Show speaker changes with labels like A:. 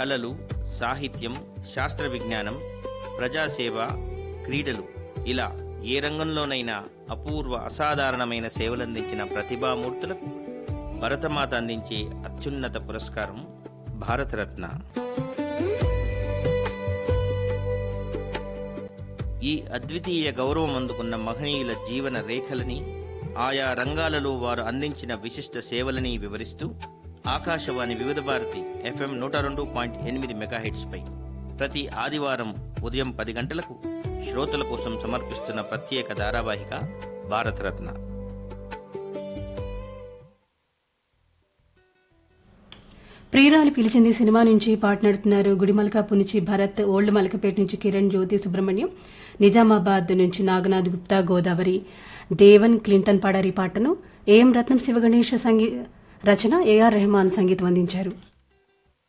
A: కళలు సాహిత్యం శాస్త్ర విజ్ఞానం ప్రజాసేవ క్రీడలు ఇలా ఏ రంగంలోనైనా అపూర్వ అసాధారణమైన సేవలందించిన ప్రతిభామూర్తులకు భరతమాత అందించే అత్యున్నత పురస్కారం భారతరత్న ఈ అద్వితీయ గౌరవం అందుకున్న మహనీయుల జీవన రేఖలని ఆయా రంగాలలో వారు అందించిన విశిష్ట సేవలని వివరిస్తూ ఆకాశవాణి వివిధ భారతి ఎఫ్ఎం నూట రెండు పాయింట్ ఎనిమిది మెగాహెట్స్పై ప్రతి ఆదివారం ఉదయం పది గంటలకు శ్రోతల కోసం సమర్పిస్తున్న ప్రత్యేక ధారావాహిక భారతరత్న
B: ప్రియురాలు పిలిచింది సినిమా నుంచి పాటనాడుతున్నారు గుడిమలకాపు నుంచి భరత్ ఓల్డ్ మలకపేట నుంచి కిరణ్ జ్యోతి సుబ్రహ్మణ్యం నిజామాబాద్ నుంచి నాగనాథ్ గుప్తా గోదావరి దేవన్ క్లింటన్ పాడారి పాటను ఏఎం రత్నం శివగణేష సంగీ రచన ఏఆర్ రెహమాన్ సంగీతం అందించారు